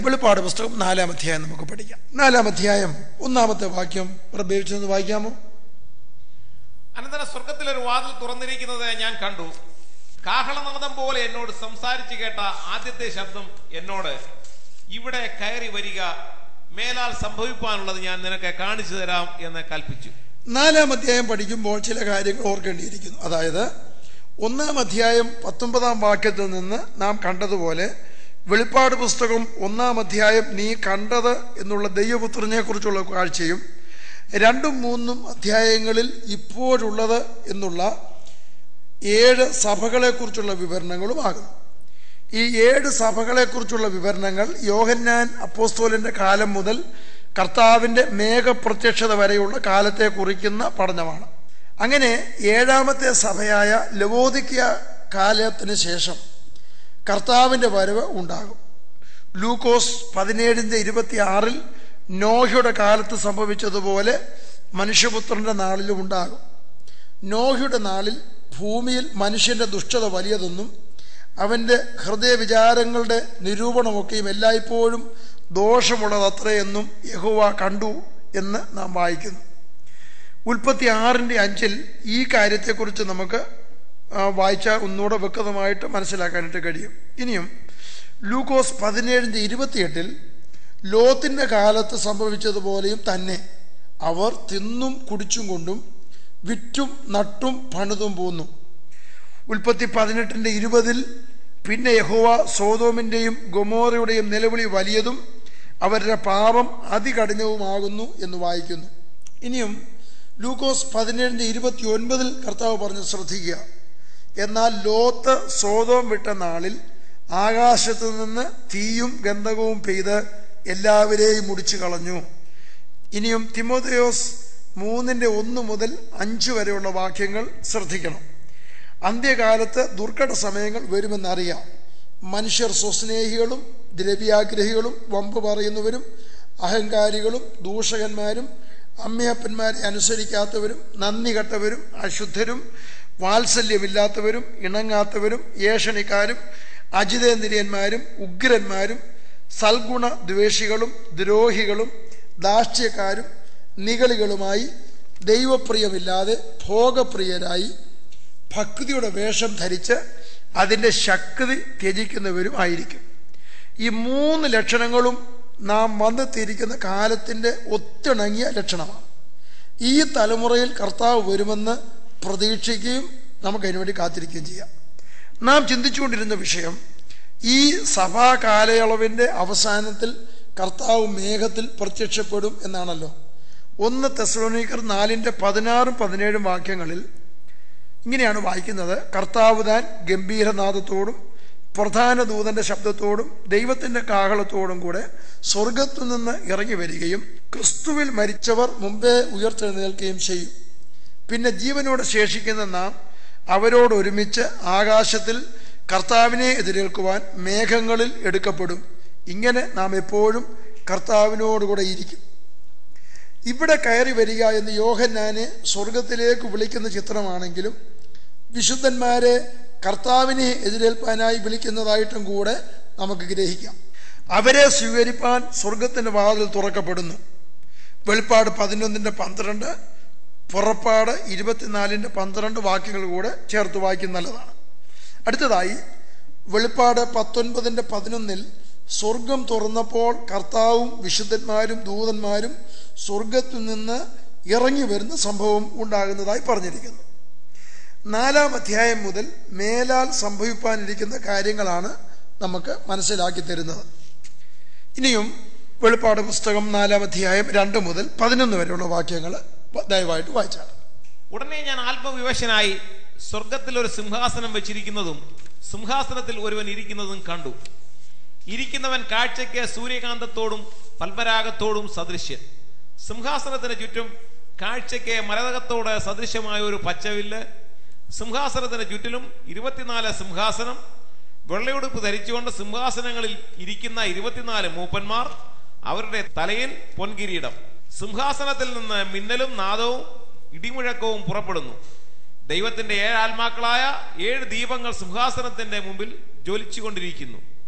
വെളിപ്പാട് പുസ്തകം നാലാം അധ്യായം നമുക്ക് പഠിക്കാം നാലാം അധ്യായം ഒന്നാമത്തെ വാക്യം പ്രഭേവിച്ചൊന്ന് വായിക്കാമോ അനന്തരം സ്വർഗത്തിൽ ഒരു വാതിൽ തുറന്നിരിക്കുന്നത് ഞാൻ കണ്ടു കാഹളനാദം പോലെ എന്നോട് സംസാരിച്ചു കേട്ട ആദ്യത്തെ ശബ്ദം എന്നോട് ഇവിടെ കയറി വരിക മേലാൽ സംഭവിപ്പാനുള്ളത് ഞാൻ നിനക്ക് കാണിച്ചു തരാം എന്ന് കൽപ്പിച്ചു നാലാം അധ്യായം പഠിക്കുമ്പോൾ ചില കാര്യങ്ങൾ ഓർക്കേണ്ടിയിരിക്കുന്നു അതായത് ഒന്നാം അധ്യായം പത്തൊമ്പതാം വാക്യത്തിൽ നിന്ന് നാം കണ്ടതുപോലെ വെളിപ്പാട് പുസ്തകം ഒന്നാം അധ്യായം നീ കണ്ടത് എന്നുള്ള ദൈവപുത്രനെ കുറിച്ചുള്ള കാഴ്ചയും രണ്ടും മൂന്നും അധ്യായങ്ങളിൽ ഇപ്പോഴുള്ളത് എന്നുള്ള ഏഴ് സഭകളെക്കുറിച്ചുള്ള വിവരണങ്ങളുമാകുന്നു ഈ ഏഴ് സഭകളെക്കുറിച്ചുള്ള വിവരണങ്ങൾ യോഹന്നാൻ അപ്പോസ്തോലിന്റെ കാലം മുതൽ കർത്താവിന്റെ മേഘപ്രത്യക്ഷത വരെയുള്ള കാലത്തെ കുറിക്കുന്ന പഠനമാണ് അങ്ങനെ ഏഴാമത്തെ സഭയായ ലവോദിക്ക കാലത്തിന് ശേഷം കർത്താവിന്റെ വരവ് ഉണ്ടാകും ലൂക്കോസ് പതിനേഴിന്റെ ഇരുപത്തി ആറിൽ നോഹയുടെ കാലത്ത് സംഭവിച്ചതുപോലെ മനുഷ്യപുത്രന്റെ നാളിലും ഉണ്ടാകും നോഹയുടെ നാളിൽ ഭൂമിയിൽ മനുഷ്യന്റെ ദുഷ്ടത വലിയതെന്നും അവന്റെ ഹൃദയവിചാരങ്ങളുടെ നിരൂപണമൊക്കെയും എല്ലായ്പ്പോഴും ദോഷമുള്ളതത്രയെന്നും യഹോവ കണ്ടു എന്ന് നാം വായിക്കുന്നു ഉൽപ്പത്തി ആറിൻ്റെ അഞ്ചിൽ ഈ കാര്യത്തെക്കുറിച്ച് നമുക്ക് ആ, വായിച്ചാൽ ഒന്നുകൂടെ വ്യക്തമായിട്ട് മനസ്സിലാക്കാനായിട്ട് കഴിയും ഇനിയും ലൂക്കോസ് പതിനേഴിൻ്റെ ഇരുപത്തിയെട്ടിൽ ലോത്തിൻ്റെ കാലത്ത് സംഭവിച്ചതുപോലെയും തന്നെ അവർ തിന്നും കുടിച്ചും കൊണ്ടും വിറ്റും നട്ടും പണിതും പോന്നു ഉൽപ്പത്തി പതിനെട്ടിൻ്റെ ഇരുപതിൽ പിന്നെ യഹോവ സോതോമിൻ്റെയും ഗൊമോറയുടെയും നിലവിളി വലിയതും അവരുടെ പാപം അതികഠിനവുമാകുന്നു എന്ന് വായിക്കുന്നു ഇനിയും ലൂക്കോസ് പതിനേഴിൻ്റെ ഇരുപത്തി ഒൻപതിൽ കർത്താവ് പറഞ്ഞ് ശ്രദ്ധിക്കുക എന്നാൽ ലോത്ത് സോതോം വിട്ട നാളിൽ ആകാശത്തു നിന്ന് തീയും ഗന്ധകവും പെയ്ത് എല്ലാവരെയും മുടിച്ചു കളഞ്ഞു ഇനിയും തിമോഥയോസ് മൂന്നിൻ്റെ ഒന്ന് മുതൽ അഞ്ച് വരെയുള്ള വാക്യങ്ങൾ ശ്രദ്ധിക്കണം അന്ത്യകാലത്ത് ദുർഘട സമയങ്ങൾ വരുമെന്നറിയാം മനുഷ്യർ സ്വസ്നേഹികളും ദ്രവ്യാഗ്രഹികളും വമ്പ് പറയുന്നവരും അഹങ്കാരികളും ദൂഷകന്മാരും അമ്മയപ്പന്മാരെ അനുസരിക്കാത്തവരും നന്ദി കെട്ടവരും അശുദ്ധരും വാത്സല്യമില്ലാത്തവരും ഇണങ്ങാത്തവരും ഏഷണിക്കാരും അജിതേന്ദ്രിയന്മാരും ഉഗ്രന്മാരും സൽഗുണ ദ്വേഷികളും ദ്രോഹികളും ദാക്ഷ്യക്കാരും നികളികളുമായി ദൈവപ്രിയമില്ലാതെ ഭോഗപ്രിയരായി ഭക്തിയുടെ വേഷം ധരിച്ച് അതിൻ്റെ ശക്തി ത്യജിക്കുന്നവരും ആയിരിക്കും ഈ മൂന്ന് ലക്ഷണങ്ങളും നാം വന്നെത്തിയിരിക്കുന്ന കാലത്തിൻ്റെ ഒത്തിണങ്ങിയ ലക്ഷണമാണ് ഈ തലമുറയിൽ കർത്താവ് വരുമെന്ന് പ്രതീക്ഷിക്കുകയും നമുക്ക് അതിനുവേണ്ടി കാത്തിരിക്കുകയും ചെയ്യാം നാം ചിന്തിച്ചുകൊണ്ടിരുന്ന വിഷയം ഈ സഭാ കാലയളവിൻ്റെ അവസാനത്തിൽ കർത്താവ് മേഘത്തിൽ പ്രത്യക്ഷപ്പെടും എന്നാണല്ലോ ഒന്ന് തെസ്ലോനിക്കർ നാലിൻ്റെ പതിനാറും പതിനേഴും വാക്യങ്ങളിൽ ഇങ്ങനെയാണ് വായിക്കുന്നത് കർത്താവ് താൻ ഗംഭീരനാദത്തോടും പ്രധാന ദൂതന്റെ ശബ്ദത്തോടും ദൈവത്തിന്റെ കാഹളത്തോടും കൂടെ സ്വർഗത്തു നിന്ന് ഇറങ്ങി വരികയും ക്രിസ്തുവിൽ മരിച്ചവർ മുമ്പേ ഉയർത്തെഴുന്നേൽക്കുകയും ചെയ്യും പിന്നെ ജീവനോട് ശേഷിക്കുന്ന നാം അവരോട് ഒരുമിച്ച് ആകാശത്തിൽ കർത്താവിനെ എതിരേൽക്കുവാൻ മേഘങ്ങളിൽ എടുക്കപ്പെടും ഇങ്ങനെ നാം എപ്പോഴും കർത്താവിനോടുകൂടെ ഇരിക്കും ഇവിടെ കയറി വരിക എന്ന് യോഹന്നാനെ സ്വർഗത്തിലേക്ക് വിളിക്കുന്ന ചിത്രമാണെങ്കിലും വിശുദ്ധന്മാരെ കർത്താവിനെ എതിരേൽപ്പാനായി വിളിക്കുന്നതായിട്ടും കൂടെ നമുക്ക് ഗ്രഹിക്കാം അവരെ സ്വീകരിപ്പാൻ സ്വർഗത്തിന്റെ വാതിൽ തുറക്കപ്പെടുന്നു വെളിപ്പാട് പതിനൊന്നിന്റെ പന്ത്രണ്ട് പുറപ്പാട് ഇരുപത്തിനാലിന്റെ പന്ത്രണ്ട് വാക്യങ്ങൾ കൂടെ ചേർത്ത് വായിക്കുന്ന നല്ലതാണ് അടുത്തതായി വെളിപ്പാട് പത്തൊൻപതിന്റെ പതിനൊന്നിൽ സ്വർഗം തുറന്നപ്പോൾ കർത്താവും വിശുദ്ധന്മാരും ദൂതന്മാരും സ്വർഗത്തിൽ നിന്ന് ഇറങ്ങി വരുന്ന സംഭവം ഉണ്ടാകുന്നതായി പറഞ്ഞിരിക്കുന്നു നാലാം അധ്യായം മുതൽ മേലാൽ സംഭവിപ്പാനിരിക്കുന്ന കാര്യങ്ങളാണ് നമുക്ക് മനസ്സിലാക്കി തരുന്നത് ഇനിയും വെളിപ്പാട് പുസ്തകം നാലാം അധ്യായം രണ്ട് മുതൽ പതിനൊന്ന് വരെയുള്ള വാക്യങ്ങൾ ദയവായിട്ട് വായിച്ചാണ് ഉടനെ ഞാൻ ആത്മവിവശനായി സ്വർഗത്തിൽ ഒരു സിംഹാസനം വെച്ചിരിക്കുന്നതും സിംഹാസനത്തിൽ ഒരുവൻ ഇരിക്കുന്നതും കണ്ടു ഇരിക്കുന്നവൻ കാഴ്ചയ്ക്ക് സൂര്യകാന്തത്തോടും പൽപരാഗത്തോടും സദൃശ്യൻ സിംഹാസനത്തിന് ചുറ്റും കാഴ്ചയ്ക്ക് മരതകത്തോട് സദൃശ്യമായ ഒരു പച്ചവില്ല് സിംഹാസനത്തിന് ചുറ്റിലും ഇരുപത്തിനാല് സിംഹാസനം വെള്ളയുടുപ്പ് ധരിച്ചുകൊണ്ട് സിംഹാസനങ്ങളിൽ ഇരിക്കുന്ന ഇരുപത്തിനാല് മൂപ്പന്മാർ അവരുടെ തലയിൽ പൊൻകിരീടം സിംഹാസനത്തിൽ നിന്ന് മിന്നലും നാദവും ഇടിമുഴക്കവും പുറപ്പെടുന്നു ദൈവത്തിന്റെ ഏഴ് ആത്മാക്കളായ ഏഴ് ദീപങ്ങൾ സിംഹാസനത്തിന്റെ മുമ്പിൽ ജ്വലിച്ചുകൊണ്ടിരിക്കുന്നു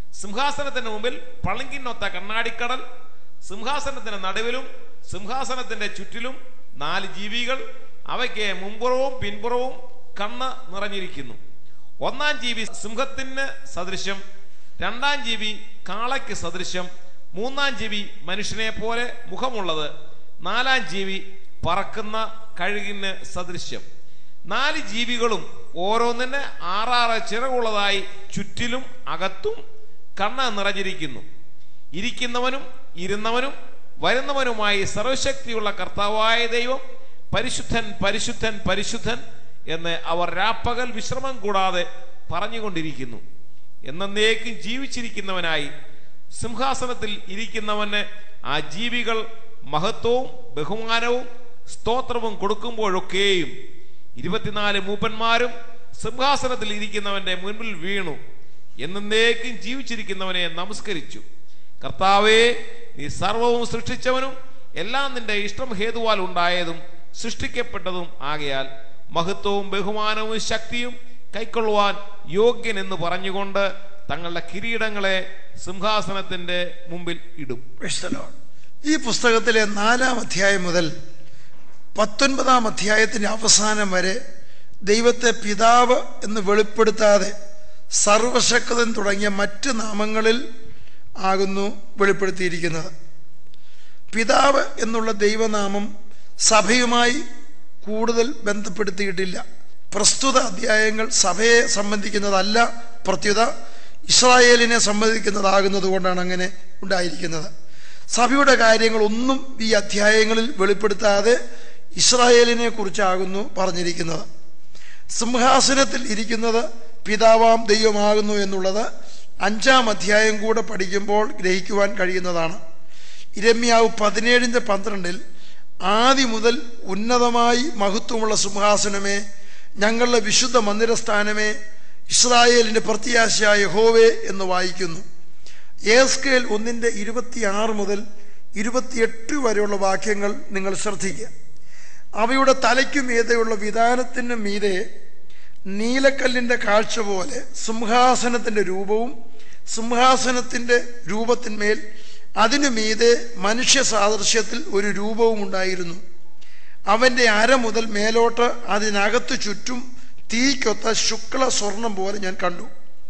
സിംഹാസനത്തിന് മുമ്പിൽ പളുങ്കിനൊത്ത കണ്ണാടിക്കടൽ സിംഹാസനത്തിന് നടുവിലും സിംഹാസനത്തിന്റെ ചുറ്റിലും നാല് ജീവികൾ അവയ്ക്ക് മുമ്പുറവും പിൻപുറവും കണ്ണ് നിറഞ്ഞിരിക്കുന്നു ഒന്നാം ജീവി സിംഹത്തിന് സദൃശ്യം രണ്ടാം ജീവി കാളയ്ക്ക് സദൃശ്യം മൂന്നാം ജീവി മനുഷ്യനെ പോലെ മുഖമുള്ളത് നാലാം ജീവി പറക്കുന്ന കഴുകിന് സദൃശ്യം നാല് ജീവികളും ഓരോന്നിന് ആറാറ് ചിറകുള്ളതായി ചുറ്റിലും അകത്തും കണ്ണ് നിറഞ്ഞിരിക്കുന്നു ഇരിക്കുന്നവനും ഇരുന്നവനും വരുന്നവനുമായി സർവശക്തിയുള്ള കർത്താവായ ദൈവം പരിശുദ്ധൻ പരിശുദ്ധൻ പരിശുദ്ധൻ എന്ന് അവർ രാപ്പകൽ വിശ്രമം കൂടാതെ പറഞ്ഞുകൊണ്ടിരിക്കുന്നു എന്നേക്കും ജീവിച്ചിരിക്കുന്നവനായി സിംഹാസനത്തിൽ ഇരിക്കുന്നവന് ആ ജീവികൾ മഹത്വവും ബഹുമാനവും സ്തോത്രവും കൊടുക്കുമ്പോഴൊക്കെയും ഇരുപത്തിനാല് മൂപ്പന്മാരും സിംഹാസനത്തിൽ ഇരിക്കുന്നവന്റെ മുൻപിൽ വീണു എന്നേക്കും ജീവിച്ചിരിക്കുന്നവനെ നമസ്കരിച്ചു കർത്താവേ നീ സർവവും സൃഷ്ടിച്ചവനും എല്ലാം നിന്റെ ഇഷ്ടം ഹേതുവാൽ ഉണ്ടായതും സൃഷ്ടിക്കപ്പെട്ടതും ആകയാൽ മഹത്വവും ബഹുമാനവും ശക്തിയും കൈക്കൊള്ളുവാൻ യോഗ്യൻ എന്ന് പറഞ്ഞുകൊണ്ട് തങ്ങളുടെ കിരീടങ്ങളെ സിംഹാസനത്തിന്റെ മുമ്പിൽ ഇടും Praise the Lord. ഈ പുസ്തകത്തിലെ നാലാം അധ്യായം മുതൽ പത്തൊൻപതാം അധ്യായത്തിന്റെ അവസാനം വരെ ദൈവത്തെ പിതാവ് എന്ന് വെളിപ്പെടുത്താതെ സർവശക്തൻ തുടങ്ങിയ മറ്റ് നാമങ്ങളിൽ ആകുന്നു വെളിപ്പെടുത്തിയിരിക്കുന്നത് പിതാവ് എന്നുള്ള ദൈവനാമം സഭയുമായി കൂടുതൽ ബന്ധപ്പെടുത്തിയിട്ടില്ല പ്രസ്തുത അധ്യായങ്ങൾ സഭയെ സംബന്ധിക്കുന്നതല്ല പ്രത്യുത ഇസ്രായേലിനെ സംബന്ധിക്കുന്നതാകുന്നത് കൊണ്ടാണ് അങ്ങനെ ഉണ്ടായിരിക്കുന്നത് സഭയുടെ കാര്യങ്ങളൊന്നും ഈ അധ്യായങ്ങളിൽ വെളിപ്പെടുത്താതെ ഇസ്രായേലിനെ കുറിച്ചാകുന്നു പറഞ്ഞിരിക്കുന്നത് സിംഹാസനത്തിൽ ഇരിക്കുന്നത് പിതാവാം ദൈവമാകുന്നു എന്നുള്ളത് അഞ്ചാം അധ്യായം കൂടെ പഠിക്കുമ്പോൾ ഗ്രഹിക്കുവാൻ കഴിയുന്നതാണ് ഇരമ്യാവ് പതിനേഴിൻ്റെ പന്ത്രണ്ടിൽ ആദി മുതൽ ഉന്നതമായി മഹത്വമുള്ള സിംഹാസനമേ ഞങ്ങളുടെ വിശുദ്ധ മന്ദിരസ്ഥാനമേ ഇസ്രായേലിന്റെ പ്രത്യാശയായ ഹോവേ എന്ന് വായിക്കുന്നു ഏസ്കേൽ ഒന്നിന്റെ ഇരുപത്തിയാറ് മുതൽ ഇരുപത്തിയെട്ട് വരെയുള്ള വാക്യങ്ങൾ നിങ്ങൾ ശ്രദ്ധിക്കുക അവയുടെ തലയ്ക്കു മീതെയുള്ള വിധാനത്തിന് മീതെ നീലക്കല്ലിന്റെ കാഴ്ച പോലെ സിംഹാസനത്തിന്റെ രൂപവും സിംഹാസനത്തിന്റെ രൂപത്തിന്മേൽ അതിനു മീതെ മനുഷ്യ സാദൃശ്യത്തിൽ ഒരു രൂപവും ഉണ്ടായിരുന്നു അവന്റെ അര മുതൽ മേലോട്ട് അതിനകത്തു ചുറ്റും തീക്കൊത്ത ശുക്ല സ്വർണം പോലെ ഞാൻ കണ്ടു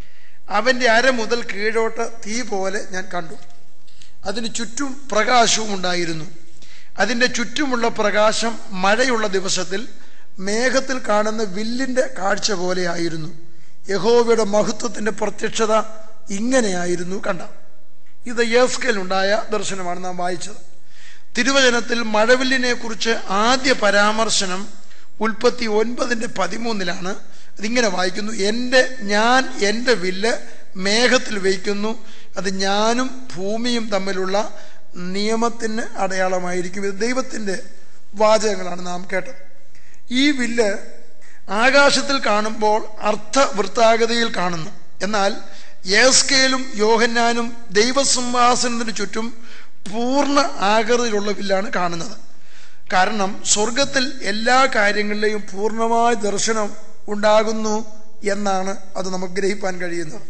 അവന്റെ അര മുതൽ കീഴോട്ട് തീ പോലെ ഞാൻ കണ്ടു അതിന് ചുറ്റും പ്രകാശവും ഉണ്ടായിരുന്നു അതിൻ്റെ ചുറ്റുമുള്ള പ്രകാശം മഴയുള്ള ദിവസത്തിൽ മേഘത്തിൽ കാണുന്ന വില്ലിൻ്റെ കാഴ്ച പോലെയായിരുന്നു യഹോവയുടെ മഹത്വത്തിൻ്റെ പ്രത്യക്ഷത ഇങ്ങനെയായിരുന്നു കണ്ട ഇത് യേസ്കേലുണ്ടായ ദർശനമാണ് നാം വായിച്ചത് തിരുവചനത്തിൽ മഴവില്ലിനെ കുറിച്ച് ആദ്യ പരാമർശനം ഉൽപ്പത്തി ഒൻപതിൻ്റെ പതിമൂന്നിലാണ് അതിങ്ങനെ വായിക്കുന്നു എൻ്റെ ഞാൻ എൻ്റെ വില്ല് മേഘത്തിൽ വയ്ക്കുന്നു അത് ഞാനും ഭൂമിയും തമ്മിലുള്ള നിയമത്തിന് അടയാളമായിരിക്കും ഇത് ദൈവത്തിൻ്റെ വാചകങ്ങളാണ് നാം കേട്ടത് ഈ വില്ല് ആകാശത്തിൽ കാണുമ്പോൾ അർത്ഥവൃത്താഗതയിൽ കാണുന്നു എന്നാൽ യേസ്കേലും യോഹന്നാനും ദൈവസിംഹാസനത്തിന് ചുറ്റും പൂർണ്ണ ആകൃതിയിലുള്ള വില്ലാണ് കാണുന്നത് കാരണം സ്വർഗത്തിൽ എല്ലാ കാര്യങ്ങളിലെയും പൂർണ്ണമായ ദർശനം ഉണ്ടാകുന്നു എന്നാണ് അത് നമുക്ക് ഗ്രഹിപ്പാൻ കഴിയുന്നത്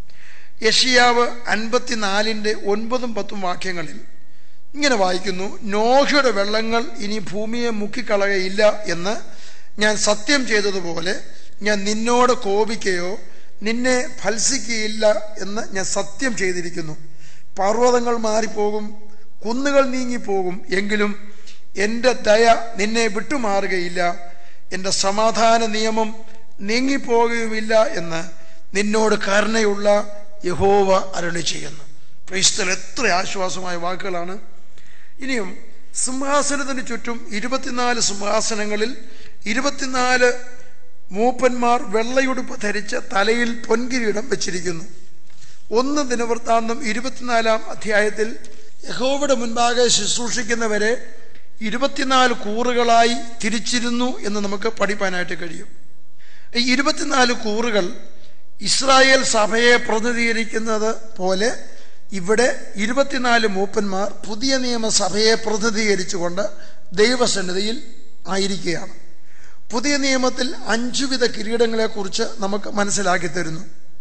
യഷിയാവ് അൻപത്തിനാലിൻ്റെ ഒൻപതും പത്തും വാക്യങ്ങളിൽ ഇങ്ങനെ വായിക്കുന്നു നോഹയുടെ വെള്ളങ്ങൾ ഇനി ഭൂമിയെ മുക്കിക്കളകയില്ല എന്ന് ഞാൻ സത്യം ചെയ്തതുപോലെ ഞാൻ നിന്നോട് കോപിക്കുകയോ നിന്നെ ഫത്സിക്കുകയില്ല എന്ന് ഞാൻ സത്യം ചെയ്തിരിക്കുന്നു പർവ്വതങ്ങൾ മാറിപ്പോകും കുന്നുകൾ നീങ്ങിപ്പോകും എങ്കിലും എൻ്റെ ദയ നിന്നെ വിട്ടുമാറുകയില്ല എൻ്റെ സമാധാന നിയമം നീങ്ങിപ്പോകുകയുമില്ല എന്ന് നിന്നോട് കരുണയുള്ള യഹോവ അരുളി ചെയ്യുന്നു ക്രൈസ്തൽ എത്ര ആശ്വാസമായ വാക്കുകളാണ് ഇനിയും സിംഹാസനത്തിന് ചുറ്റും ഇരുപത്തിനാല് സിംഹാസനങ്ങളിൽ ഇരുപത്തിനാല് മൂപ്പന്മാർ വെള്ളയുടുപ്പ് ധരിച്ച് തലയിൽ പൊൻകിരീടം വെച്ചിരിക്കുന്നു ഒന്ന് ദിനവൃത്താന്തം ഇരുപത്തിനാലാം അധ്യായത്തിൽ യഹോവയുടെ മുൻപാകെ ശുശ്രൂഷിക്കുന്നവരെ ഇരുപത്തിനാല് കൂറുകളായി തിരിച്ചിരുന്നു എന്ന് നമുക്ക് പഠിപ്പാനായിട്ട് കഴിയും ഈ ഇരുപത്തിനാല് കൂറുകൾ ഇസ്രായേൽ സഭയെ പ്രതിനിധീകരിക്കുന്നത് പോലെ ഇവിടെ ഇരുപത്തിനാല് മൂപ്പന്മാർ പുതിയ നിയമസഭയെ പ്രതിനിധീകരിച്ചുകൊണ്ട് ദൈവസന്നിധിയിൽ ആയിരിക്കുകയാണ് പുതിയ നിയമത്തിൽ അഞ്ചുവിധ കിരീടങ്ങളെക്കുറിച്ച് നമുക്ക് മനസ്സിലാക്കി തരുന്നു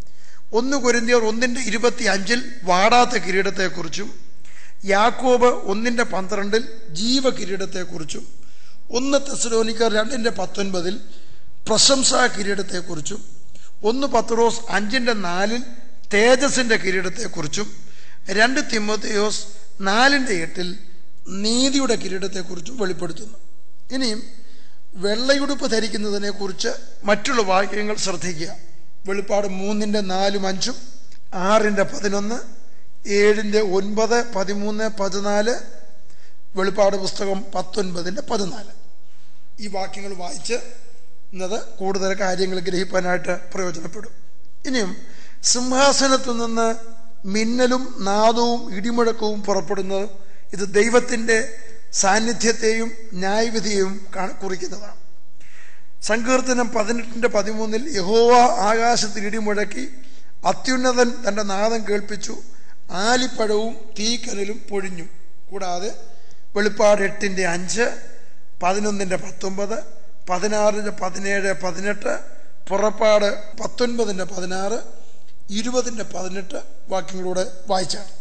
ഒന്ന് കൊരിന്തിയർ ഒന്നിൻ്റെ ഇരുപത്തി അഞ്ചിൽ വാടാത്ത കിരീടത്തെക്കുറിച്ചും യാക്കോബ് ഒന്നിൻ്റെ പന്ത്രണ്ടിൽ ജീവകിരീടത്തെക്കുറിച്ചും ഒന്ന് തെസലോനിക്കർ രണ്ടിൻ്റെ പത്തൊൻപതിൽ പ്രശംസാ കിരീടത്തെക്കുറിച്ചും ഒന്ന് പത്രോസ് അഞ്ചിൻ്റെ നാലിൽ തേജസിൻ്റെ കിരീടത്തെക്കുറിച്ചും രണ്ട് തിമോത്തിയോസ് നാലിൻ്റെ എട്ടിൽ നീതിയുടെ കിരീടത്തെക്കുറിച്ചും വെളിപ്പെടുത്തുന്നു ഇനിയും വെള്ളയുടുപ്പ് ധരിക്കുന്നതിനെ കുറിച്ച് മറ്റുള്ള വാക്യങ്ങൾ ശ്രദ്ധിക്കുക വെളിപ്പാട് മൂന്നിൻ്റെ നാലും അഞ്ചും ആറിൻ്റെ പതിനൊന്ന് ഏഴിൻ്റെ ഒൻപത് പതിമൂന്ന് പതിനാല് വെളിപ്പാട് പുസ്തകം പത്തൊൻപതിൻ്റെ പതിനാല് ഈ വാക്യങ്ങൾ വായിച്ച് എന്നത് കൂടുതൽ കാര്യങ്ങൾ ഗ്രഹിക്കാനായിട്ട് പ്രയോജനപ്പെടും ഇനിയും സിംഹാസനത്തിൽ നിന്ന് മിന്നലും നാദവും ഇടിമുഴക്കവും പുറപ്പെടുന്നത് ഇത് ദൈവത്തിൻ്റെ സാന്നിധ്യത്തെയും ന്യായവിധിയെയും കാ- കുറിക്കുന്നതാണ് സങ്കീർത്തനം പതിനെട്ടിൻ്റെ പതിമൂന്നിൽ യഹോവ ആകാശത്തിൽ ഇടിമുഴക്കി അത്യുന്നതൻ തൻ്റെ നാദം കേൾപ്പിച്ചു ആലിപ്പഴവും തീക്കനലും പൊഴിഞ്ഞു കൂടാതെ വെളിപ്പാട് എട്ടിൻ്റെ അഞ്ച് പതിനൊന്നിൻ്റെ പത്തൊമ്പത് പതിനാറിൻ്റെ പതിനേഴ് പതിനെട്ട് പുറപ്പാട് പത്തൊൻപതിൻ്റെ പതിനാറ് ഇരുപതിൻ്റെ പതിനെട്ട് വാക്യങ്ങളൂടെ വായിച്ചാണ്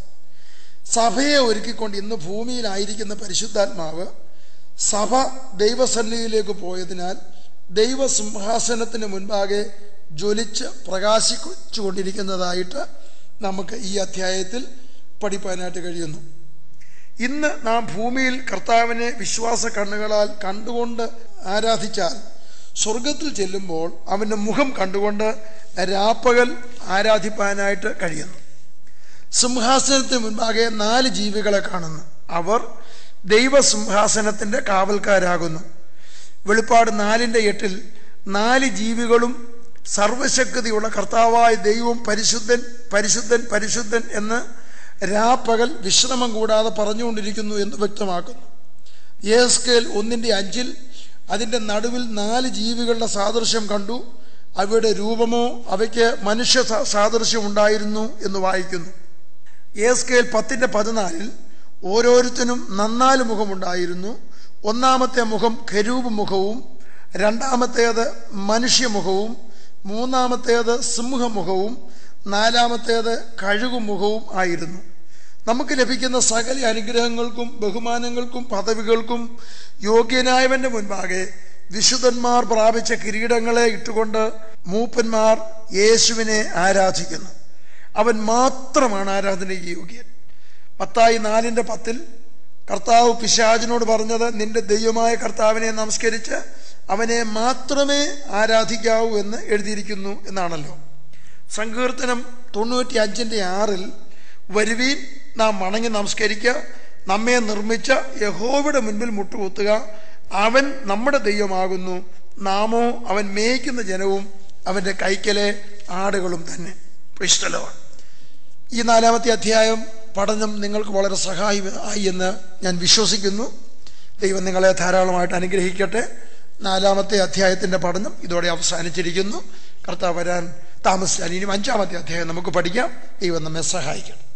സഭയെ ഒരുക്കിക്കൊണ്ട് ഇന്ന് ഭൂമിയിലായിരിക്കുന്ന പരിശുദ്ധാത്മാവ് സഭ ദൈവസന്നിധിയിലേക്ക് പോയതിനാൽ ദൈവസിംഹാസനത്തിന് മുൻപാകെ ജ്വലിച്ച് പ്രകാശിച്ചു കൊണ്ടിരിക്കുന്നതായിട്ട് നമുക്ക് ഈ അധ്യായത്തിൽ പഠിപ്പാനായിട്ട് കഴിയുന്നു ഇന്ന് നാം ഭൂമിയിൽ കർത്താവിനെ വിശ്വാസ കണ്ണുകളാൽ കണ്ടുകൊണ്ട് ആരാധിച്ചാൽ സ്വർഗത്തിൽ ചെല്ലുമ്പോൾ അവൻ്റെ മുഖം കണ്ടുകൊണ്ട് രാപ്പകൽ ആരാധിപ്പാനായിട്ട് കഴിയുന്നു സിംഹാസനത്തിന് മുൻപാകെ നാല് ജീവികളെ കാണുന്നു അവർ ദൈവസിംഹാസനത്തിൻ്റെ കാവൽക്കാരാകുന്നു വെളിപ്പാട് നാലിൻ്റെ എട്ടിൽ നാല് ജീവികളും സർവശക്തിയുള്ള കർത്താവായ ദൈവം പരിശുദ്ധൻ പരിശുദ്ധൻ പരിശുദ്ധൻ എന്ന് രാപ്പകൽ വിശ്രമം കൂടാതെ പറഞ്ഞുകൊണ്ടിരിക്കുന്നു എന്ന് വ്യക്തമാക്കുന്നു യേസ്കേൽ ഒന്നിൻ്റെ അഞ്ചിൽ അതിൻ്റെ നടുവിൽ നാല് ജീവികളുടെ സാദൃശ്യം കണ്ടു അവയുടെ രൂപമോ അവയ്ക്ക് മനുഷ്യ സാ- സാദൃശ്യം ഉണ്ടായിരുന്നു എന്ന് വായിക്കുന്നു യേസ്കേൽ പത്തിൻ്റെ പതിനാലിൽ ഓരോരുത്തരും നന്നാല് മുഖമുണ്ടായിരുന്നു ഒന്നാമത്തെ മുഖം ഖരൂപ് മുഖവും രണ്ടാമത്തേത് മനുഷ്യമുഖവും മൂന്നാമത്തേത് സിംഹമുഖവും നാലാമത്തേത് കഴുകുമുഖവും ആയിരുന്നു നമുക്ക് ലഭിക്കുന്ന സകല അനുഗ്രഹങ്ങൾക്കും ബഹുമാനങ്ങൾക്കും പദവികൾക്കും യോഗ്യനായവന്റെ മുൻപാകെ വിശുദ്ധന്മാർ പ്രാപിച്ച കിരീടങ്ങളെ ഇട്ടുകൊണ്ട് മൂപ്പന്മാർ യേശുവിനെ ആരാധിക്കുന്നു അവൻ മാത്രമാണ് ആരാധനയ്ക്ക് യോഗ്യൻ പത്തായി നാലിൻ്റെ പത്തിൽ കർത്താവ് പിശാചിനോട് പറഞ്ഞത് നിന്റെ ദൈവമായ കർത്താവിനെ നമസ്കരിച്ച് അവനെ മാത്രമേ ആരാധിക്കാവൂ എന്ന് എഴുതിയിരിക്കുന്നു എന്നാണല്ലോ സങ്കീർത്തനം തൊണ്ണൂറ്റി അഞ്ചിൻ്റെ ആറിൽ വരുവീൻ നാം വണങ്ങി നമസ്കരിക്കുക നമ്മെ നിർമ്മിച്ച യഹോവയുടെ മുൻപിൽ മുട്ടുകുത്തുക അവൻ നമ്മുടെ ദൈവമാകുന്നു നാമോ അവൻ മേയ്ക്കുന്ന ജനവും അവൻ്റെ കൈക്കലെ ആടുകളും തന്നെ ഇഷ്ടലമാണ് ഈ നാലാമത്തെ അധ്യായം പഠനം നിങ്ങൾക്ക് വളരെ സഹായമായി എന്ന് ഞാൻ വിശ്വസിക്കുന്നു ദൈവം നിങ്ങളെ ധാരാളമായിട്ട് അനുഗ്രഹിക്കട്ടെ നാലാമത്തെ അധ്യായത്തിൻ്റെ പഠനം ഇതോടെ അവസാനിച്ചിരിക്കുന്നു കർത്താവ് വരാൻ താമസിച്ചാൽ ഇനിയും അഞ്ചാമത്തെ അധ്യായം നമുക്ക് പഠിക്കാം ദൈവം നമ്മെ സഹായിക്കട്ടെ